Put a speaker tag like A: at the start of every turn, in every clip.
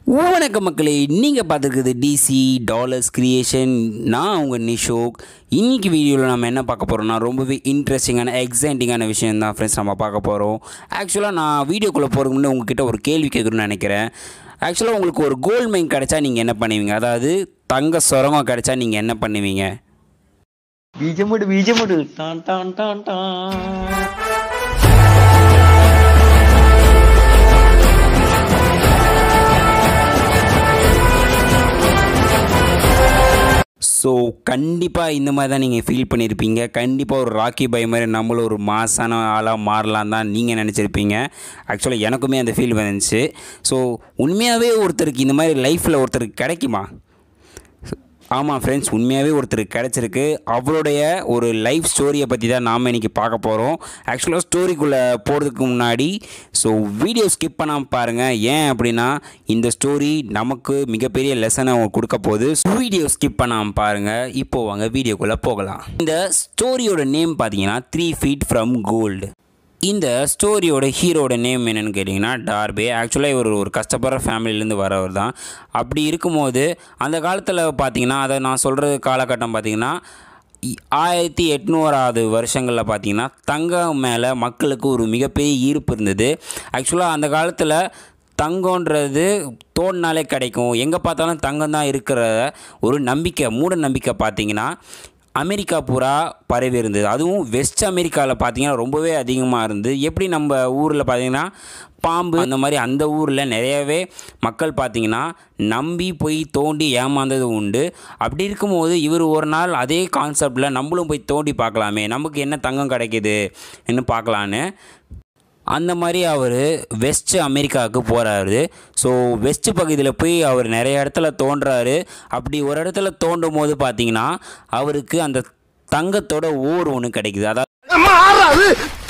A: வணக்கம் மக்களே நீங்கள் பார்த்துருக்குது டிசி டாலர்ஸ் கிரியேஷன் நான் உங்கள் நிஷோக் இன்னைக்கு வீடியோவில் நம்ம என்ன பார்க்க போகிறோம்னா ரொம்பவே இன்ட்ரெஸ்டிங்கான எக்ஸைட்டிங்கான விஷயம் தான் ஃப்ரெண்ட்ஸ் நம்ம பார்க்க போகிறோம் ஆக்சுவலாக நான் வீடியோக்குள்ளே போகிறதுக்கு முன்னாடி உங்ககிட்ட ஒரு கேள்வி கேட்கணும்னு நினைக்கிறேன் ஆக்சுவலாக உங்களுக்கு ஒரு கோல்ட் மைன் கிடைச்சா நீங்கள் என்ன பண்ணுவீங்க அதாவது தங்க சுரங்கம் கிடைச்சா நீங்கள் என்ன பண்ணுவீங்க
B: ബീജമിട് ബീജമിട് ടാൻ ടാൻ ടാൻ ടാൻ
A: ஸோ கண்டிப்பாக இந்த மாதிரி தான் நீங்கள் ஃபீல் பண்ணியிருப்பீங்க கண்டிப்பாக ஒரு ராக்கி பை மாதிரி நம்மளும் ஒரு மாசான ஆளாக மாறலாம் தான் நீங்கள் நினச்சிருப்பீங்க ஆக்சுவலாக எனக்குமே அந்த ஃபீல் வந்துச்சு ஸோ உண்மையாகவே ஒருத்தருக்கு இந்த மாதிரி லைஃப்பில் ஒருத்தருக்கு கிடைக்குமா ஆமாம் ஃப்ரெண்ட்ஸ் உண்மையாகவே ஒருத்தருக்கு கிடச்சிருக்கு அவருடைய ஒரு லைஃப் ஸ்டோரியை பற்றி தான் நாம் இன்றைக்கி பார்க்க போகிறோம் ஆக்சுவலாக ஸ்டோரிக்குள்ளே போகிறதுக்கு முன்னாடி ஸோ வீடியோ ஸ்கிப் பண்ணாமல் பாருங்கள் ஏன் அப்படின்னா இந்த ஸ்டோரி நமக்கு மிகப்பெரிய லெசனை கொடுக்க போகுது வீடியோ ஸ்கிப் பண்ணாமல் பாருங்கள் இப்போ வாங்க வீடியோக்குள்ளே போகலாம் இந்த ஸ்டோரியோட நேம் பார்த்தீங்கன்னா த்ரீ ஃபீட் ஃப்ரம் கோல்டு இந்த ஸ்டோரியோட ஹீரோட நேம் என்னென்னு கேட்டிங்கன்னா டார்பே ஆக்சுவலாக இவர் ஒரு கஷ்டப்படுற ஃபேமிலியிலேருந்து வரவர் தான் அப்படி இருக்கும்போது அந்த காலத்தில் பார்த்தீங்கன்னா அதை நான் சொல்கிற காலகட்டம் பார்த்தீங்கன்னா இ- ஆயிரத்தி எட்நூறாவது வருஷங்களில் பார்த்தீங்கன்னா தங்கம் மேலே மக்களுக்கு ஒரு மிகப்பெரிய ஈர்ப்பு இருந்தது ஆக்சுவலாக அந்த காலத்தில் தங்கன்றது தோண்டினாலே கிடைக்கும் எங்கே பார்த்தாலும் தங்கம் தான் இருக்கிற ஒரு நம்பிக்கை மூட நம்பிக்கை பார்த்தீங்கன்னா அமெரிக்கா பூரா பரவி இருந்தது அதுவும் வெஸ்ட் அமெரிக்காவில் பார்த்தீங்கன்னா ரொம்பவே அதிகமாக இருந்து எப்படி நம்ம ஊரில் பார்த்தீங்கன்னா பாம்பு அந்த மாதிரி அந்த ஊரில் நிறையவே மக்கள் பார்த்தீங்கன்னா நம்பி போய் தோண்டி ஏமாந்தது உண்டு அப்படி இருக்கும்போது இவர் ஒரு நாள் அதே கான்செப்டில் நம்மளும் போய் தோண்டி பார்க்கலாமே நமக்கு என்ன தங்கம் கிடைக்குது என்ன பார்க்கலான்னு அந்த மாதிரி அவர் வெஸ்ட் அமெரிக்காவுக்கு போகிறாரு ஸோ வெஸ்ட் பகுதியில் போய் அவர் நிறைய இடத்துல தோன்றாரு அப்படி ஒரு இடத்துல தோண்டும் போது பார்த்தீங்கன்னா அவருக்கு அந்த தங்கத்தோட ஓர் ஒன்று கிடைக்குது அதாவது
C: மாறாது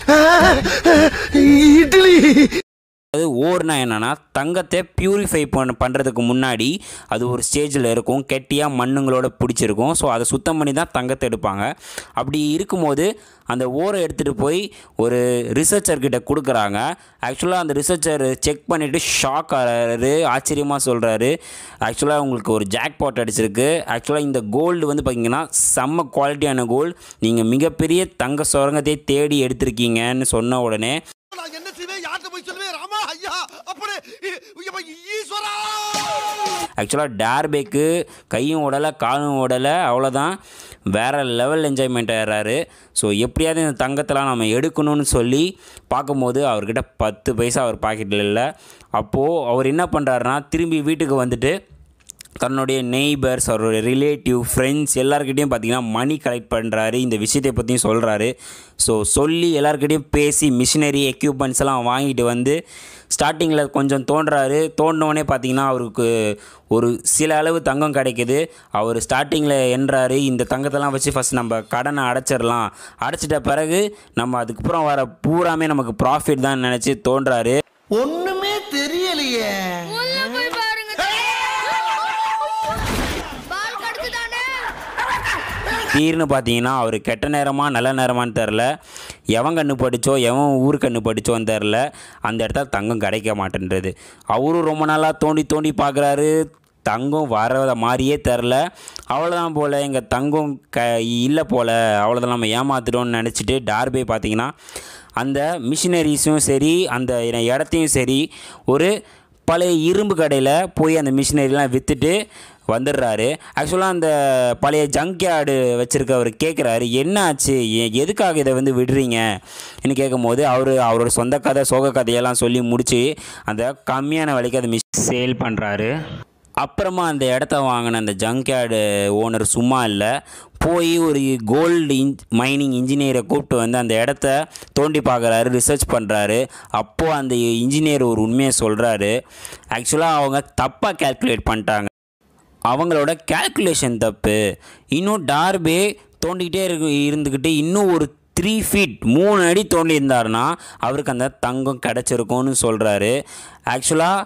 C: இட்லி
A: அது ஓர்னா என்னென்னா தங்கத்தை பியூரிஃபை பண்ண பண்ணுறதுக்கு முன்னாடி அது ஒரு ஸ்டேஜில் இருக்கும் கெட்டியாக மண்ணுங்களோட பிடிச்சிருக்கும் ஸோ அதை சுத்தம் பண்ணி தான் தங்கத்தை எடுப்பாங்க அப்படி இருக்கும்போது அந்த ஓரை எடுத்துகிட்டு போய் ஒரு ரிசர்ச்சர்கிட்ட கொடுக்குறாங்க ஆக்சுவலாக அந்த ரிசர்ச்சர் செக் பண்ணிவிட்டு ஷாக் ஆகிறாரு ஆச்சரியமாக சொல்கிறாரு ஆக்சுவலாக உங்களுக்கு ஒரு ஜாக்பாட் அடிச்சிருக்கு ஆக்சுவலாக இந்த கோல்டு வந்து பார்த்தீங்கன்னா செம்ம குவாலிட்டியான கோல்டு நீங்கள் மிகப்பெரிய தங்க சுரங்கத்தை தேடி எடுத்திருக்கீங்கன்னு சொன்ன உடனே
C: நான் என்ன செய்வேன் யார்கிட்ட போய் சொல்லுவேன் ராமா ஐயா அப்படி இ- இ- ஈஸ்வரா
A: ஆக்சுவலாக டேர்பேக்கு கையும் ஓடலை காலும் ஓடலை அவ்வளோதான் வேறு லெவல் என்ஜாய்மெண்ட் ஆகிறாரு ஸோ எப்படியாவது இந்த தங்கத்தெல்லாம் நம்ம எடுக்கணும்னு சொல்லி பார்க்கும்போது அவர்கிட்ட பத்து பைசா அவர் பாக்கெட்டில் இல்லை அப்போது அவர் என்ன பண்ணுறாருனா திரும்பி வீட்டுக்கு வந்துட்டு தன்னுடைய நெய்பர்ஸ் அவருடைய ரிலேட்டிவ் ஃப்ரெண்ட்ஸ் எல்லாருக்கிட்டையும் பார்த்தீங்கன்னா மணி கலெக்ட் பண்ணுறாரு இந்த விஷயத்தை பற்றியும் சொல்கிறாரு ஸோ சொல்லி எல்லாருக்கிட்டையும் பேசி மிஷினரி எக்யூப்மெண்ட்ஸ் எல்லாம் வாங்கிட்டு வந்து ஸ்டார்டிங்கில் கொஞ்சம் தோன்றாரு தோண்டினோடனே பார்த்தீங்கன்னா அவருக்கு ஒரு சில அளவு தங்கம் கிடைக்குது அவர் ஸ்டார்டிங்கில் என்றாரு இந்த தங்கத்தெல்லாம் வச்சு ஃபஸ்ட் நம்ம கடனை அடைச்சிடலாம் அடைச்சிட்ட பிறகு நம்ம அதுக்கப்புறம் வர பூராமே நமக்கு ப்ராஃபிட் தான் நினச்சி தோன்றாரு
C: ஒண்ணுமே தெரியலையே
D: உள்ள போய் பாருங்க பால் கடுக்குதானே
A: திடீர்னு பார்த்தீங்கன்னா அவர் கெட்ட நேரமா நல்ல நேரமான்னு தெரில எவன் கண்ணு படிச்சோ எவன் ஊர் கண்ணு படிச்சோன்னு தெரில அந்த இடத்துல தங்கம் கிடைக்க மாட்டேன்றது அவரும் ரொம்ப நாளாக தோண்டி தோண்டி பார்க்குறாரு தங்கம் வர மாதிரியே தெரில அவ்வளோதான் போல் எங்கள் தங்கம் க இல்லை போல் அவ்வளோதான் நம்ம ஏமாத்திட்டோம்னு நினச்சிட்டு டார்பே பார்த்தீங்கன்னா அந்த மிஷினரிஸும் சரி அந்த இடத்தையும் சரி ஒரு பழைய இரும்பு கடையில் போய் அந்த மிஷினரிலாம் விற்றுட்டு வந்துடுறாரு ஆக்சுவலாக அந்த பழைய ஜங்க் யார்டு வச்சுருக்கவர் கேட்குறாரு என்ன ஆச்சு எ- எதுக்காக இதை வந்து விடுறீங்க ன்னு கேட்கும்போது அவர் அவரோட சொந்த கதை சோக கதையெல்லாம் சொல்லி முடித்து அந்த கம்மியான விலைக்கு அதை மிஷ் சேல் பண்ணுறாரு அப்புறமா அந்த இடத்த வாங்கின அந்த ஜங்க் யார்டு ஓனர் சும்மா இல்லை போய் ஒரு கோல்டு இன் மைனிங் இன்ஜினியரை கூப்பிட்டு வந்து அந்த இடத்த தோண்டி பார்க்குறாரு ரிசர்ச் பண்ணுறாரு அப்போது அந்த இன்ஜினியர் ஒரு உண்மையை சொல்கிறாரு ஆக்சுவலாக அவங்க தப்பாக கால்குலேட் பண்ணிட்டாங்க அவங்களோட கால்குலேஷன் தப்பு இன்னும் டார்பே தோண்டிக்கிட்டே இருக்கு இருந்துக்கிட்டு இன்னும் ஒரு த்ரீ ஃபீட் மூணு அடி தோண்டி இருந்தாருன்னா அவருக்கு அந்த தங்கம் கிடச்சிருக்கும்னு சொல்கிறாரு ஆக்சுவலாக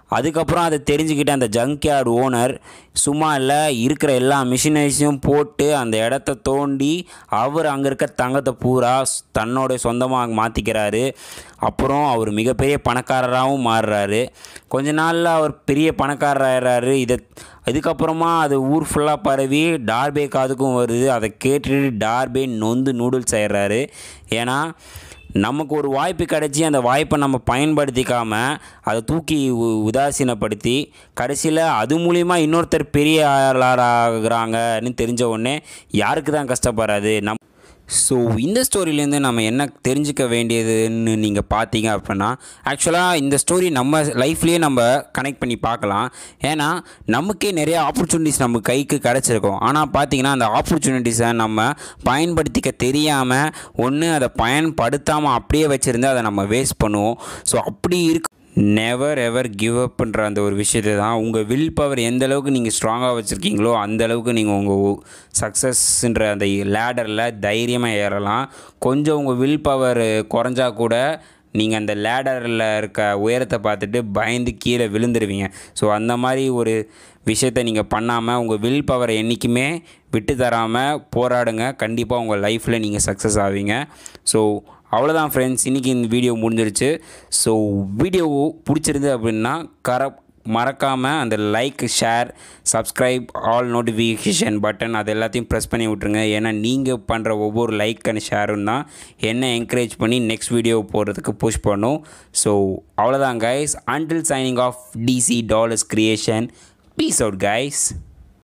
A: அதுக்கப்புறம் அதை தெரிஞ்சுக்கிட்ட அந்த ஜங்க் யார்டு ஓனர் சும்மா இல்லை இருக்கிற எல்லா மிஷினரிஸையும் போட்டு அந்த இடத்த தோண்டி அவர் அங்கே இருக்க தங்கத்தை பூரா ஸ்- தன்னோட சொந்தமாக மாற்றிக்கிறாரு அப்புறம் அவர் மிகப்பெரிய பணக்காரராகவும் மாறுறாரு கொஞ்ச நாளில் அவர் பெரிய பணக்காரராகிறாரு இதை இதுக்கப்புறமா அது ஊர் ஃபுல்லாக பரவி டார்பே காதுக்கும் வருது அதை கேட்டுட்டு டார்பே நொந்து நூடுல்ஸ் ஆயிடுறாரு ஏன்னா நமக்கு ஒரு வாய்ப்பு கிடைச்சி அந்த வாய்ப்பை நம்ம பயன்படுத்திக்காமல் அதை தூக்கி உ- உதாசீனப்படுத்தி கடைசியில் அது மூலிமா இன்னொருத்தர் பெரிய ஆளாகிறாங்கன்னு தெரிஞ்ச உடனே யாருக்கு தான் கஷ்டப்படாது நம் ஸோ இந்த ஸ்டோரியிலேருந்து நம்ம என்ன தெரிஞ்சுக்க வேண்டியதுன்னு நீங்கள் பார்த்தீங்க அப்படின்னா ஆக்சுவலாக இந்த ஸ்டோரி நம்ம லைஃப்லேயே நம்ம கனெக்ட் பண்ணி பார்க்கலாம் ஏன்னா நமக்கே நிறைய ஆப்பர்ச்சுனிட்டிஸ் நம்ம கைக்கு கிடச்சிருக்கும் ஆனால் பார்த்தீங்கன்னா அந்த ஆப்பர்ச்சுனிட்டிஸை நம்ம பயன்படுத்திக்க தெரியாமல் ஒன்று அதை பயன்படுத்தாமல் அப்படியே வச்சுருந்து அதை நம்ம வேஸ்ட் பண்ணுவோம் ஸோ அப்படி இருக்கு நெவர் எவர் கிவ் அப்ன்ற அந்த ஒரு விஷயத்தை தான் உங்கள் வில் பவர் எந்த அளவுக்கு நீங்கள் ஸ்ட்ராங்காக வச்சுருக்கீங்களோ அந்த அளவுக்கு நீங்கள் உங்கள் சக்ஸஸ்ன்ற அந்த லேடரில் தைரியமாக ஏறலாம் கொஞ்சம் உங்கள் வில் பவர் குறைஞ்சா கூட நீங்கள் அந்த லேடரில் இருக்க உயரத்தை பார்த்துட்டு பயந்து கீழே விழுந்துருவீங்க ஸோ அந்த மாதிரி ஒரு விஷயத்தை நீங்கள் பண்ணாமல் உங்கள் வில் பவரை என்றைக்குமே விட்டு தராமல் போராடுங்க கண்டிப்பாக உங்கள் லைஃப்பில் நீங்கள் சக்ஸஸ் ஆவீங்க ஸோ அவ்வளோதான் ஃப்ரெண்ட்ஸ் இன்றைக்கி இந்த வீடியோ முடிஞ்சிருச்சு ஸோ வீடியோ பிடிச்சிருந்து அப்படின்னா கர மறக்காமல் அந்த like share subscribe all notification button அது எல்லாத்தையும் ப்ரெஸ் பண்ணி விட்ருங்க ஏன்னா நீங்கள் பண்ணுற ஒவ்வொரு லைக் அண்ட் ஷேரும் தான் என்ன என்கரேஜ் பண்ணி நெக்ஸ்ட் வீடியோ போடுறதுக்கு புஷ் பண்ணும் ஸோ அவ்வளோதான் guys until signing off DC dollars creation peace out guys